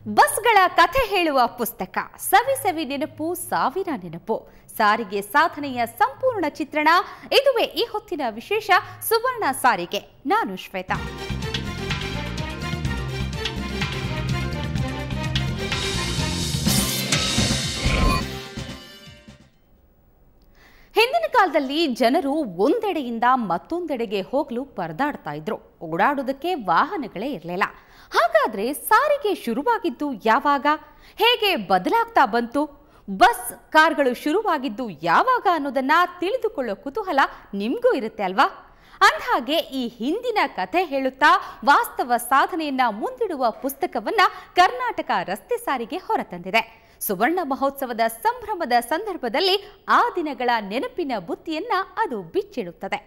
ಬಸ್ಗಳ ಕಥೆ ಹೇಳುವ ಪುಸ್ತಕ ಸವಿ ಸವಿ ನೆನಪು ಸಾವಿರ ನೆನಪು ಸಾರಿಗೆ ಸಾಧನೆಯ ಸಂಪೂರ್ಣ ಚಿತ್ರಣ ಇದುವೇ ಈ ಹೊತ್ತಿನ ವಿಶೇಷ ಸುವರ್ಣ ಸಾರಿಗೆ ನಾನು ಶ್ವೇತಾ ಹಿಂದಿನ ಕಾಲದಲ್ಲಿ ಜನರು ಒಂದೆಡೆಯಿಂದ ಮತ್ತೊಂದೆಡೆಗೆ ಹೋಗಲು ಪರದಾಡ್ತಾ ಇದ್ರು ಓಡಾಡೋದಕ್ಕೆ ವಾಹನಗಳೇ ಇರಲಿಲ್ಲ ಹಾಗಾದ್ರೆ ಸಾರಿಗೆ ಶುರುವಾಗಿದ್ದು ಯಾವಾಗ ಹೇಗೆ ಬದಲಾಗ್ತಾ ಬಂತು ಬಸ್ ಕಾರ್ಗಳು ಶುರುವಾಗಿದ್ದು ಯಾವಾಗ ಅನ್ನೋದನ್ನ ತಿಳಿದುಕೊಳ್ಳೋ ಕುತೂಹಲ ನಿಮ್ಗೂ ಇರುತ್ತೆ ಅಲ್ವಾ ಅಂದ್ಹಾಗೆ ಈ ಹಿಂದಿನ ಕಥೆ ಹೇಳುತ್ತಾ ವಾಸ್ತವ ಸಾಧನೆಯನ್ನ ಮುಂದಿಡುವ ಪುಸ್ತಕವನ್ನ ಕರ್ನಾಟಕ ರಸ್ತೆ ಸಾರಿಗೆ ಹೊರತಂದಿದೆ ಸುವರ್ಣ ಮಹೋತ್ಸವದ ಸಂಭ್ರಮದ ಸಂದರ್ಭದಲ್ಲಿ ಆ ದಿನಗಳ ನೆನಪಿನ ಬುತ್ತಿಯನ್ನ ಅದು ಬಿಚ್ಚಿಡುತ್ತದೆ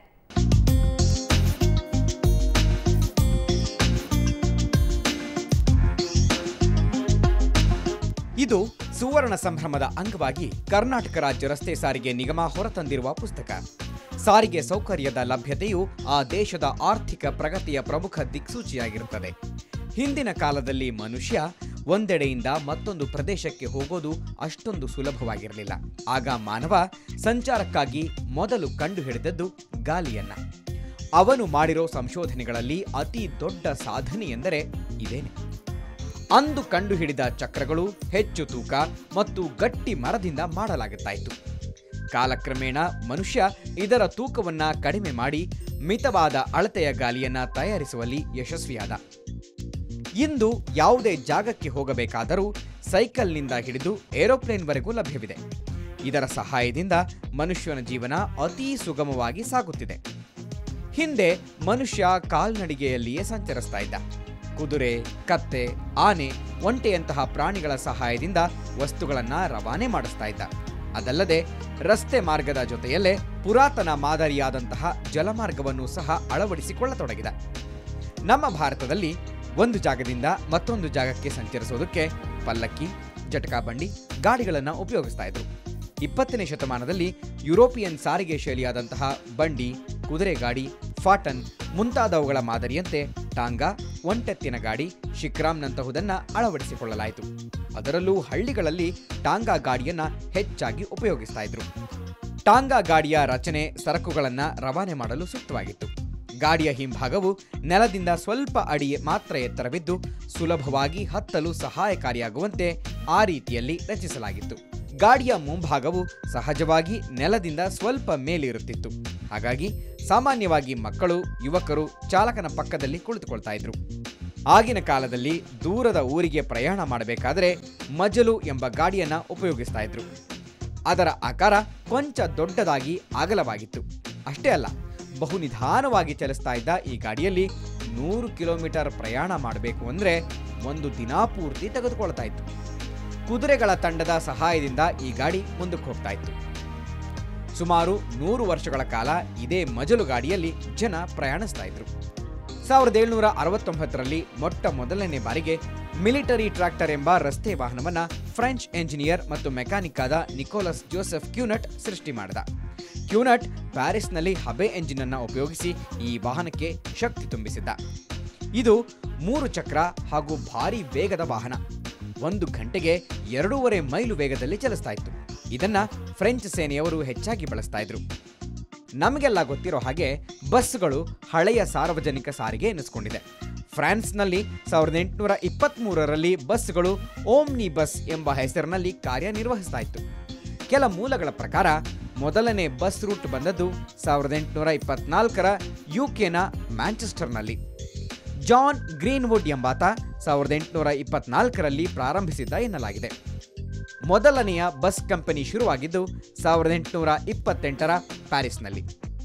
ಇದು ಸುವರ್ಣ ಸಂಭ್ರಮದ ಅಂಗವಾಗಿ ಕರ್ನಾಟಕ ರಾಜ್ಯ ರಸ್ತೆ ಸಾರಿಗೆ ನಿಗಮ ಹೊರತಂದಿರುವ ಪುಸ್ತಕ ಸಾರಿಗೆ ಸೌಕರ್ಯದ ಲಭ್ಯತೆಯು ಆ ದೇಶದ ಆರ್ಥಿಕ ಪ್ರಗತಿಯ ಪ್ರಮುಖ ದಿಕ್ಸೂಚಿಯಾಗಿರುತ್ತದೆ ಹಿಂದಿನ ಕಾಲದಲ್ಲಿ ಮನುಷ್ಯ ಒಂದೆಡೆಯಿಂದ ಮತ್ತೊಂದು ಪ್ರದೇಶಕ್ಕೆ ಹೋಗೋದು ಅಷ್ಟೊಂದು ಸುಲಭವಾಗಿರಲಿಲ್ಲ ಆಗ ಮಾನವ ಸಂಚಾರಕ್ಕಾಗಿ ಮೊದಲು ಕಂಡುಹಿಡಿದದ್ದು ಗಾಲಿಯನ್ನ ಅವನು ಮಾಡಿರೋ ಸಂಶೋಧನೆಗಳಲ್ಲಿ ಅತಿ ದೊಡ್ಡ ಸಾಧನೆ ಎಂದರೆ ಇದೇನೆ ಅಂದು ಕಂಡುಹಿಡಿದ ಚಕ್ರಗಳು ಹೆಚ್ಚು ತೂಕ ಮತ್ತು ಗಟ್ಟಿ ಮರದಿಂದ ಮಾಡಲಾಗುತ್ತಾಯಿತು ಕಾಲಕ್ರಮೇಣ ಮನುಷ್ಯ ಇದರ ತೂಕವನ್ನ ಕಡಿಮೆ ಮಾಡಿ ಮಿತವಾದ ಅಳತೆಯ ಗಾಲಿಯನ್ನ ತಯಾರಿಸುವಲ್ಲಿ ಯಶಸ್ವಿಯಾದ ಇಂದು ಯಾವುದೇ ಜಾಗಕ್ಕೆ ಹೋಗಬೇಕಾದರೂ ಸೈಕಲ್ನಿಂದ ಹಿಡಿದು ಏರೋಪ್ಲೇನ್ವರೆಗೂ ಲಭ್ಯವಿದೆ ಇದರ ಸಹಾಯದಿಂದ ಮನುಷ್ಯನ ಜೀವನ ಅತೀ ಸುಗಮವಾಗಿ ಸಾಗುತ್ತಿದೆ ಹಿಂದೆ ಮನುಷ್ಯ ಕಾಲ್ನಡಿಗೆಯಲ್ಲಿಯೇ ಸಂಚರಿಸ್ತಾ ಇದ್ದ ಕುದುರೆ ಕತ್ತೆ ಆನೆ ಒಂಟೆಯಂತಹ ಪ್ರಾಣಿಗಳ ಸಹಾಯದಿಂದ ವಸ್ತುಗಳನ್ನ ರವಾನೆ ಮಾಡಿಸ್ತಾ ಇದ್ದ ಅದಲ್ಲದೆ ರಸ್ತೆ ಮಾರ್ಗದ ಜೊತೆಯಲ್ಲೇ ಪುರಾತನ ಮಾದರಿಯಾದಂತಹ ಜಲಮಾರ್ಗವನ್ನು ಸಹ ಅಳವಡಿಸಿಕೊಳ್ಳತೊಡಗಿದ ನಮ್ಮ ಭಾರತದಲ್ಲಿ ಒಂದು ಜಾಗದಿಂದ ಮತ್ತೊಂದು ಜಾಗಕ್ಕೆ ಸಂಚರಿಸೋದಕ್ಕೆ ಪಲ್ಲಕ್ಕಿ ಜಟಕಾಬಂಡಿ ಗಾಡಿಗಳನ್ನು ಉಪಯೋಗಿಸ್ತಾ ಇದ್ರು ಇಪ್ಪತ್ತನೇ ಶತಮಾನದಲ್ಲಿ ಯುರೋಪಿಯನ್ ಸಾರಿಗೆ ಶೈಲಿಯಾದಂತಹ ಬಂಡಿ ಕುದುರೆ ಗಾಡಿ ಫಾಟನ್ ಮುಂತಾದವುಗಳ ಮಾದರಿಯಂತೆ ಟಾಂಗಾ ಒಂಟೆತ್ತಿನ ಗಾಡಿ ಶಿಕ್ರಾಮ್ನಂತಹುದನ್ನ ಅಳವಡಿಸಿಕೊಳ್ಳಲಾಯಿತು ಅದರಲ್ಲೂ ಹಳ್ಳಿಗಳಲ್ಲಿ ಟಾಂಗಾ ಗಾಡಿಯನ್ನ ಹೆಚ್ಚಾಗಿ ಉಪಯೋಗಿಸ್ತಾ ಇದ್ರು ಟಾಂಗಾ ಗಾಡಿಯ ರಚನೆ ಸರಕುಗಳನ್ನ ರವಾನೆ ಮಾಡಲು ಸೂಕ್ತವಾಗಿತ್ತು ಗಾಡಿಯ ಹಿಂಭಾಗವು ನೆಲದಿಂದ ಸ್ವಲ್ಪ ಅಡಿ ಮಾತ್ರ ಎತ್ತರವಿದ್ದು ಸುಲಭವಾಗಿ ಹತ್ತಲು ಸಹಾಯಕಾರಿಯಾಗುವಂತೆ ಆ ರೀತಿಯಲ್ಲಿ ರಚಿಸಲಾಗಿತ್ತು ಗಾಡಿಯ ಮುಂಭಾಗವು ಸಹಜವಾಗಿ ನೆಲದಿಂದ ಸ್ವಲ್ಪ ಮೇಲಿರುತ್ತಿತ್ತು ಹಾಗಾಗಿ ಸಾಮಾನ್ಯವಾಗಿ ಮಕ್ಕಳು ಯುವಕರು ಚಾಲಕನ ಪಕ್ಕದಲ್ಲಿ ಕುಳಿತುಕೊಳ್ತಾ ಇದ್ರು ಆಗಿನ ಕಾಲದಲ್ಲಿ ದೂರದ ಊರಿಗೆ ಪ್ರಯಾಣ ಮಾಡಬೇಕಾದರೆ ಮಜಲು ಎಂಬ ಗಾಡಿಯನ್ನ ಉಪಯೋಗಿಸ್ತಾ ಇದ್ರು ಅದರ ಆಕಾರ ಕೊಂಚ ದೊಡ್ಡದಾಗಿ ಅಗಲವಾಗಿತ್ತು ಅಷ್ಟೇ ಅಲ್ಲ ಬಹು ನಿಧಾನವಾಗಿ ಚಲಿಸ್ತಾ ಇದ್ದ ಈ ಗಾಡಿಯಲ್ಲಿ ನೂರು ಕಿಲೋಮೀಟರ್ ಪ್ರಯಾಣ ಮಾಡಬೇಕು ಅಂದ್ರೆ ಒಂದು ದಿನ ಪೂರ್ತಿ ತೆಗೆದುಕೊಳ್ತಾ ಇತ್ತು ಕುದುರೆಗಳ ತಂಡದ ಸಹಾಯದಿಂದ ಈ ಗಾಡಿ ಮುಂದಕ್ಕೆ ಹೋಗ್ತಾ ಇತ್ತು ಸುಮಾರು ನೂರು ವರ್ಷಗಳ ಕಾಲ ಇದೇ ಮಜಲು ಗಾಡಿಯಲ್ಲಿ ಜನ ಪ್ರಯಾಣಿಸ್ತಾ ಇದ್ರು ಸಾವಿರದ ಏಳ್ನೂರ ಅರವತ್ತೊಂಬತ್ತರಲ್ಲಿ ಮೊಟ್ಟ ಮೊದಲನೇ ಬಾರಿಗೆ ಮಿಲಿಟರಿ ಟ್ರಾಕ್ಟರ್ ಎಂಬ ರಸ್ತೆ ವಾಹನವನ್ನ ಫ್ರೆಂಚ್ ಎಂಜಿನಿಯರ್ ಮತ್ತು ಮೆಕ್ಯಾನಿಕ್ ಆದ ನಿಕೋಲಸ್ ಜೋಸೆಫ್ ಕ್ಯೂನಟ್ ಸೃಷ್ಟಿ ಮಾಡಿದ ಕ್ಯೂನಟ್ ಪ್ಯಾರಿಸ್ನಲ್ಲಿ ಹಬೆ ಎಂಜಿನ್ ಅನ್ನ ಉಪಯೋಗಿಸಿ ಈ ವಾಹನಕ್ಕೆ ಶಕ್ತಿ ತುಂಬಿಸಿದ್ದ ಇದು ಮೂರು ಚಕ್ರ ಹಾಗೂ ಭಾರಿ ವೇಗದ ವಾಹನ ಒಂದು ಗಂಟೆಗೆ ಎರಡೂವರೆ ಮೈಲು ವೇಗದಲ್ಲಿ ಚಲಿಸ್ತಾ ಇತ್ತು ಇದನ್ನ ಫ್ರೆಂಚ್ ಸೇನೆಯವರು ಹೆಚ್ಚಾಗಿ ಬಳಸ್ತಾ ಇದ್ರು ನಮಗೆಲ್ಲ ಗೊತ್ತಿರೋ ಹಾಗೆ ಬಸ್ಗಳು ಹಳೆಯ ಸಾರ್ವಜನಿಕ ಸಾರಿಗೆ ಎನಿಸ್ಕೊಂಡಿದೆ ಫ್ರಾನ್ಸ್ನಲ್ಲಿ ಸಾವಿರದ ಎಂಟುನೂರ ಇಪ್ಪತ್ತ್ಮೂರರಲ್ಲಿ ಬಸ್ಗಳು ಓಮ್ನಿ ಬಸ್ ಎಂಬ ಹೆಸರಿನಲ್ಲಿ ಕಾರ್ಯನಿರ್ವಹಿಸ್ತಾ ಇತ್ತು ಕೆಲ ಮೂಲಗಳ ಪ್ರಕಾರ ಮೊದಲನೇ ಬಸ್ ರೂಟ್ ಬಂದದ್ದು ಸಾವಿರದ ಎಂಟುನೂರ ಇಪ್ಪತ್ನಾಲ್ಕರ ಯುಕೆನ ಮ್ಯಾಂಚೆಸ್ಟರ್ನಲ್ಲಿ ಜಾನ್ ಗ್ರೀನ್ವುಡ್ ಎಂಬಾತ ಸಾವಿರದ ಎಂಟುನೂರ ಇಪ್ಪತ್ನಾಲ್ಕರಲ್ಲಿ ಪ್ರಾರಂಭಿಸಿದ್ದ ಎನ್ನಲಾಗಿದೆ ಮೊದಲನೆಯ ಬಸ್ ಕಂಪನಿ ಶುರುವಾಗಿದ್ದು ಸಾವಿರದ ಎಂಟುನೂರ ಇಪ್ಪತ್ತೆಂಟರ ಪ್ಯಾರಿಸ್ನಲ್ಲಿ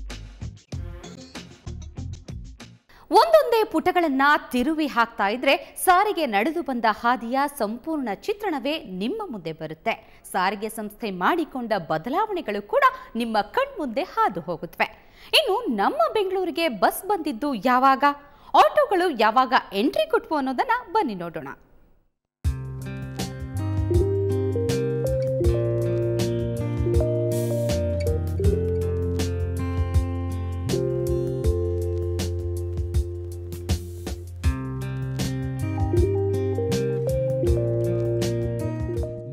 ಒಂದೊಂದೇ ಪುಟಗಳನ್ನ ತಿರುವಿ ಹಾಕ್ತಾ ಇದ್ರೆ ಸಾರಿಗೆ ನಡೆದು ಬಂದ ಹಾದಿಯ ಸಂಪೂರ್ಣ ಚಿತ್ರಣವೇ ನಿಮ್ಮ ಮುಂದೆ ಬರುತ್ತೆ ಸಾರಿಗೆ ಸಂಸ್ಥೆ ಮಾಡಿಕೊಂಡ ಬದಲಾವಣೆಗಳು ಕೂಡ ನಿಮ್ಮ ಕಣ್ಮುಂದೆ ಹಾದು ಹೋಗುತ್ತವೆ ಇನ್ನು ನಮ್ಮ ಬೆಂಗಳೂರಿಗೆ ಬಸ್ ಬಂದಿದ್ದು ಯಾವಾಗ ಆಟೋಗಳು ಯಾವಾಗ ಎಂಟ್ರಿ ಕೊಟ್ವು ಅನ್ನೋದನ್ನ ಬನ್ನಿ ನೋಡೋಣ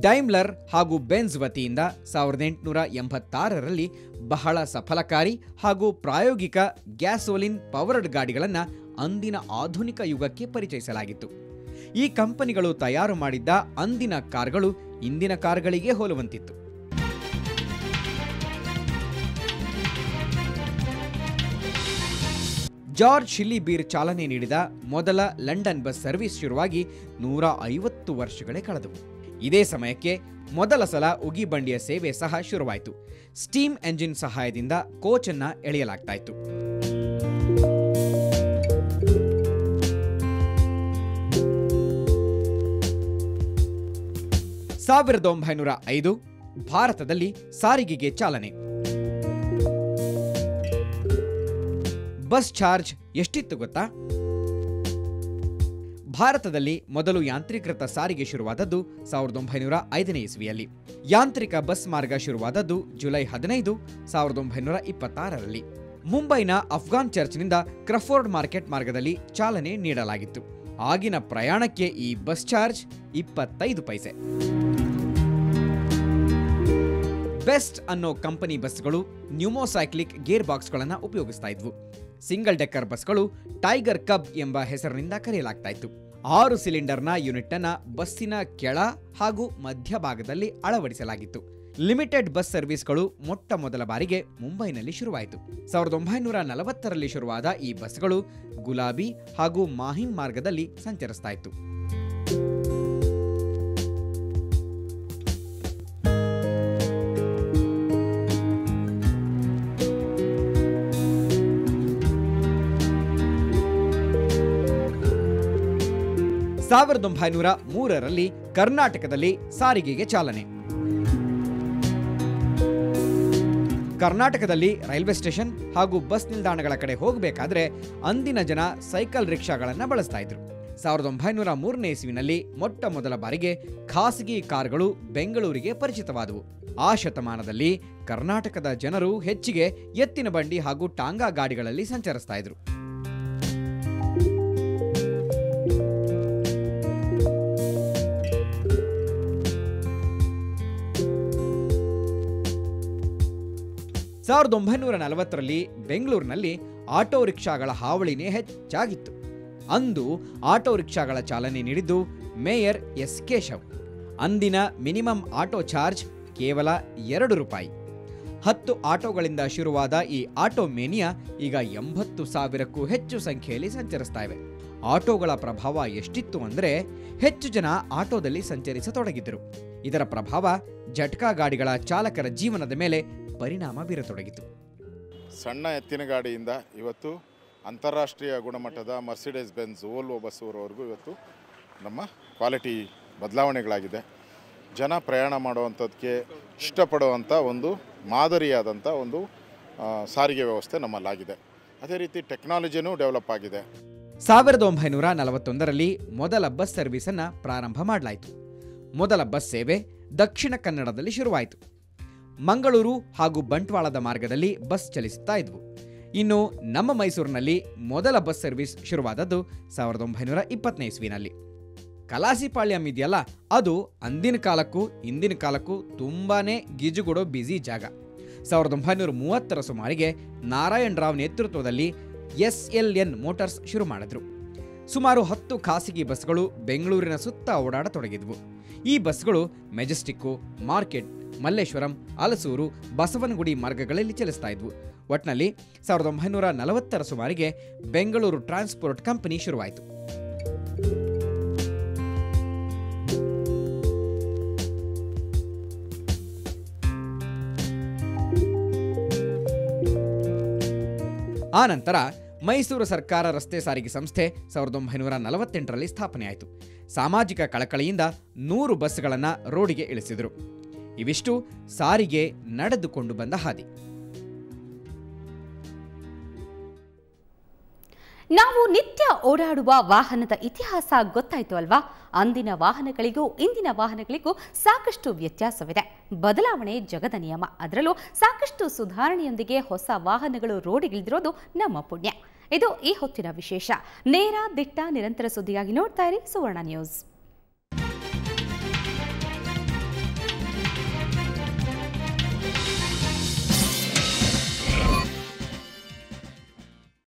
ಡೈಮ್ಲರ್ ಹಾಗೂ ಬೆನ್ಸ್ ವತಿಯಿಂದ ಸಾವಿರದ ಎಂಟುನೂರ ಎಂಬತ್ತಾರರಲ್ಲಿ ಬಹಳ ಸಫಲಕಾರಿ ಹಾಗೂ ಪ್ರಾಯೋಗಿಕ ಗ್ಯಾಸೋಲಿನ್ ಪವರ್ಡ್ ಗಾಡಿಗಳನ್ನು ಅಂದಿನ ಆಧುನಿಕ ಯುಗಕ್ಕೆ ಪರಿಚಯಿಸಲಾಗಿತ್ತು ಈ ಕಂಪನಿಗಳು ತಯಾರು ಮಾಡಿದ್ದ ಅಂದಿನ ಕಾರ್ಗಳು ಇಂದಿನ ಕಾರ್ಗಳಿಗೆ ಹೋಲುವಂತಿತ್ತು ಜಾರ್ಜ್ ಶಿಲ್ಲಿ ಬೀರ್ ಚಾಲನೆ ನೀಡಿದ ಮೊದಲ ಲಂಡನ್ ಬಸ್ ಸರ್ವಿಸ್ ಶುರುವಾಗಿ ನೂರ ಐವತ್ತು ವರ್ಷಗಳೇ ಕಳೆದವು ಇದೇ ಸಮಯಕ್ಕೆ ಮೊದಲ ಸಲ ಉಗಿ ಬಂಡಿಯ ಸೇವೆ ಸಹ ಶುರುವಾಯಿತು ಸ್ಟೀಮ್ ಎಂಜಿನ್ ಸಹಾಯದಿಂದ ಕೋಚನ್ನ ಎಳೆಯಲಾಗ್ತಾ ಇತ್ತು ಸಾವಿರದ ಒಂಬೈನೂರ ಐದು ಭಾರತದಲ್ಲಿ ಸಾರಿಗೆಗೆ ಚಾಲನೆ ಬಸ್ ಚಾರ್ಜ್ ಎಷ್ಟಿತ್ತು ಗೊತ್ತಾ ಭಾರತದಲ್ಲಿ ಮೊದಲು ಯಾಂತ್ರೀಕೃತ ಸಾರಿಗೆ ಶುರುವಾದದ್ದು ಸಾವಿರದ ಒಂಬೈನೂರ ಐದನೇ ಇಸ್ವಿಯಲ್ಲಿ ಯಾಂತ್ರಿಕ ಬಸ್ ಮಾರ್ಗ ಶುರುವಾದದ್ದು ಜುಲೈ ಹದಿನೈದು ಸಾವಿರದ ಒಂಬೈನೂರ ಇಪ್ಪತ್ತಾರರಲ್ಲಿ ಮುಂಬೈನ ಅಫ್ಘಾನ್ ಚರ್ಚ್ನಿಂದ ಕ್ರಫೋರ್ಡ್ ಮಾರ್ಕೆಟ್ ಮಾರ್ಗದಲ್ಲಿ ಚಾಲನೆ ನೀಡಲಾಗಿತ್ತು ಆಗಿನ ಪ್ರಯಾಣಕ್ಕೆ ಈ ಬಸ್ ಚಾರ್ಜ್ ಇಪ್ಪತ್ತೈದು ಪೈಸೆ ಬೆಸ್ಟ್ ಅನ್ನೋ ಕಂಪನಿ ಬಸ್ಗಳು ನ್ಯೂಮೋಸೈಕ್ಲಿಕ್ ಗೇರ್ ಬಾಕ್ಸ್ಗಳನ್ನು ಉಪಯೋಗಿಸ್ತಾ ಇದ್ವು ಸಿಂಗಲ್ ಡೆಕ್ಕರ್ ಬಸ್ಗಳು ಟೈಗರ್ ಕಬ್ ಎಂಬ ಹೆಸರಿನಿಂದ ಕರೆಯಲಾಗ್ತಾ ಇತ್ತು ಆರು ಸಿಲಿಂಡರ್ನ ಯೂನಿಟ್ ಅನ್ನ ಬಸ್ಸಿನ ಕೆಳ ಹಾಗೂ ಮಧ್ಯಭಾಗದಲ್ಲಿ ಅಳವಡಿಸಲಾಗಿತ್ತು ಲಿಮಿಟೆಡ್ ಬಸ್ ಸರ್ವಿಸ್ಗಳು ಮೊಟ್ಟ ಮೊದಲ ಬಾರಿಗೆ ಮುಂಬೈನಲ್ಲಿ ಶುರುವಾಯಿತು ಸಾವಿರದ ಒಂಬೈನೂರ ನಲವತ್ತರಲ್ಲಿ ಶುರುವಾದ ಈ ಬಸ್ಗಳು ಗುಲಾಬಿ ಹಾಗೂ ಮಾಹಿಮ್ ಮಾರ್ಗದಲ್ಲಿ ಸಂಚರಿಸ್ತಾ ಇತ್ತು ಸಾವಿರದ ಒಂಬೈನೂರ ಮೂರರಲ್ಲಿ ಕರ್ನಾಟಕದಲ್ಲಿ ಸಾರಿಗೆಗೆ ಚಾಲನೆ ಕರ್ನಾಟಕದಲ್ಲಿ ರೈಲ್ವೆ ಸ್ಟೇಷನ್ ಹಾಗೂ ಬಸ್ ನಿಲ್ದಾಣಗಳ ಕಡೆ ಹೋಗಬೇಕಾದ್ರೆ ಅಂದಿನ ಜನ ಸೈಕಲ್ ರಿಕ್ಷಾಗಳನ್ನು ಬಳಸ್ತಾ ಇದ್ರು ಸಾವಿರದ ಒಂಬೈನೂರ ಮೂರನೇ ಇಸ್ವಿನಲ್ಲಿ ಮೊಟ್ಟ ಮೊದಲ ಬಾರಿಗೆ ಖಾಸಗಿ ಕಾರ್ಗಳು ಬೆಂಗಳೂರಿಗೆ ಪರಿಚಿತವಾದವು ಆ ಶತಮಾನದಲ್ಲಿ ಕರ್ನಾಟಕದ ಜನರು ಹೆಚ್ಚಿಗೆ ಎತ್ತಿನ ಬಂಡಿ ಹಾಗೂ ಟಾಂಗಾ ಗಾಡಿಗಳಲ್ಲಿ ಸಂಚರಿಸ್ತಾ ಇದ್ರು ಸಾವಿರದ ಒಂಬೈನೂರ ನಲವತ್ತರಲ್ಲಿ ಬೆಂಗಳೂರಿನಲ್ಲಿ ಆಟೋ ರಿಕ್ಷಾಗಳ ಹಾವಳಿನೇ ಹೆಚ್ಚಾಗಿತ್ತು ಅಂದು ಆಟೋ ರಿಕ್ಷಾಗಳ ಚಾಲನೆ ನೀಡಿದ್ದು ಮೇಯರ್ ಎಸ್ ಕೇಶವ್ ಅಂದಿನ ಮಿನಿಮಮ್ ಆಟೋ ಚಾರ್ಜ್ ಕೇವಲ ಎರಡು ರೂಪಾಯಿ ಹತ್ತು ಆಟೋಗಳಿಂದ ಶುರುವಾದ ಈ ಆಟೋ ಮೇನಿಯಾ ಈಗ ಎಂಬತ್ತು ಸಾವಿರಕ್ಕೂ ಹೆಚ್ಚು ಸಂಖ್ಯೆಯಲ್ಲಿ ಸಂಚರಿಸ್ತಾ ಇವೆ ಆಟೋಗಳ ಪ್ರಭಾವ ಎಷ್ಟಿತ್ತು ಅಂದರೆ ಹೆಚ್ಚು ಜನ ಆಟೋದಲ್ಲಿ ಸಂಚರಿಸತೊಡಗಿದ್ದರು ಇದರ ಪ್ರಭಾವ ಜಟ್ಕಾ ಗಾಡಿಗಳ ಚಾಲಕರ ಜೀವನದ ಮೇಲೆ ಪರಿಣಾಮ ಬೀರತೊಡಗಿತು ಸಣ್ಣ ಎತ್ತಿನ ಗಾಡಿಯಿಂದ ಇವತ್ತು ಅಂತಾರಾಷ್ಟ್ರೀಯ ಗುಣಮಟ್ಟದ ಮರ್ಸಿಡೈಸ್ ಬೆನ್ಸ್ ಓಲ್ವೋ ಬಸ್ಸುವರೆಗೂ ಇವತ್ತು ನಮ್ಮ ಕ್ವಾಲಿಟಿ ಬದಲಾವಣೆಗಳಾಗಿದೆ ಜನ ಪ್ರಯಾಣ ಮಾಡುವಂಥದ್ದಕ್ಕೆ ಇಷ್ಟಪಡುವಂಥ ಒಂದು ಮಾದರಿಯಾದಂಥ ಒಂದು ಆ, ಸಾರಿಗೆ ವ್ಯವಸ್ಥೆ ನಮ್ಮಲ್ಲಾಗಿದೆ ಅದೇ ರೀತಿ ಟೆಕ್ನಾಲಜಿನೂ ಡೆವಲಪ್ ಆಗಿದೆ ಸಾವಿರದ ಒಂಬೈನೂರ ನಲವತ್ತೊಂದರಲ್ಲಿ ಮೊದಲ ಬಸ್ ಸರ್ವಿಸನ್ನು ಪ್ರಾರಂಭ ಮಾಡಲಾಯಿತು ಮೊದಲ ಬಸ್ ಸೇವೆ ದಕ್ಷಿಣ ಕನ್ನಡದಲ್ಲಿ ಶುರುವಾಯಿತು ಮಂಗಳೂರು ಹಾಗೂ ಬಂಟ್ವಾಳದ ಮಾರ್ಗದಲ್ಲಿ ಬಸ್ ಚಲಿಸುತ್ತಾ ಇದ್ವು ಇನ್ನು ನಮ್ಮ ಮೈಸೂರಿನಲ್ಲಿ ಮೊದಲ ಬಸ್ ಸರ್ವಿಸ್ ಶುರುವಾದದ್ದು ಸಾವಿರದ ಒಂಬೈನೂರ ಇಪ್ಪತ್ತನೇ ಇಸ್ವಿನಲ್ಲಿ ಕಲಾಸಿಪಾಳ್ಯಂ ಇದೆಯಲ್ಲ ಅದು ಅಂದಿನ ಕಾಲಕ್ಕೂ ಇಂದಿನ ಕಾಲಕ್ಕೂ ತುಂಬಾನೇ ಗಿಜುಗೊಡೋ ಬ್ಯುಸಿ ಜಾಗ ಸಾವಿರದ ಒಂಬೈನೂರ ಮೂವತ್ತರ ಸುಮಾರಿಗೆ ನಾರಾಯಣ್ ರಾವ್ ನೇತೃತ್ವದಲ್ಲಿ ಎಸ್ ಎಲ್ ಎನ್ ಮೋಟಾರ್ಸ್ ಶುರು ಮಾಡಿದ್ರು ಸುಮಾರು ಹತ್ತು ಖಾಸಗಿ ಬಸ್ಗಳು ಬೆಂಗಳೂರಿನ ಸುತ್ತ ಓಡಾಡತೊಡಗಿದ್ವು ಈ ಬಸ್ಗಳು ಮೆಜೆಸ್ಟಿಕ್ಕು ಮಾರ್ಕೆಟ್ ಮಲ್ಲೇಶ್ವರಂ ಅಲಸೂರು ಬಸವನಗುಡಿ ಮಾರ್ಗಗಳಲ್ಲಿ ಚಲಿಸ್ತಾ ಇದ್ವು ಒಟ್ನಲ್ಲಿ ಸಾವಿರದ ಒಂಬೈನೂರ ನಲವತ್ತರ ಸುಮಾರಿಗೆ ಬೆಂಗಳೂರು ಟ್ರಾನ್ಸ್ಪೋರ್ಟ್ ಕಂಪನಿ ಶುರುವಾಯಿತು ಆ ನಂತರ ಮೈಸೂರು ಸರ್ಕಾರ ರಸ್ತೆ ಸಾರಿಗೆ ಸಂಸ್ಥೆ ಸಾವಿರದ ಒಂಬೈನೂರ ನಲವತ್ತೆಂಟರಲ್ಲಿ ಸ್ಥಾಪನೆಯಾಯಿತು ಸಾಮಾಜಿಕ ಕಳಕಳಿಯಿಂದ ನೂರು ಬಸ್ಗಳನ್ನು ರೋಡಿಗೆ ಇಳಿಸಿದರು ಇವಿಷ್ಟು ಸಾರಿಗೆ ನಡೆದುಕೊಂಡು ಬಂದ ಹಾದಿ ನಾವು ನಿತ್ಯ ಓಡಾಡುವ ವಾಹನದ ಇತಿಹಾಸ ಗೊತ್ತಾಯ್ತು ಅಲ್ವಾ ಅಂದಿನ ವಾಹನಗಳಿಗೂ ಇಂದಿನ ವಾಹನಗಳಿಗೂ ಸಾಕಷ್ಟು ವ್ಯತ್ಯಾಸವಿದೆ ಬದಲಾವಣೆ ಜಗದ ನಿಯಮ ಅದರಲ್ಲೂ ಸಾಕಷ್ಟು ಸುಧಾರಣೆಯೊಂದಿಗೆ ಹೊಸ ವಾಹನಗಳು ರೋಡಿಗಿಳಿದಿರೋದು ನಮ್ಮ ಪುಣ್ಯ ಇದು ಈ ಹೊತ್ತಿನ ವಿಶೇಷ ನೇರ ದಿಟ್ಟ ನಿರಂತರ ಸುದ್ದಿಯಾಗಿ ನೋಡ್ತಾ ಇರಿ ಸುವರ್ಣ ನ್ಯೂಸ್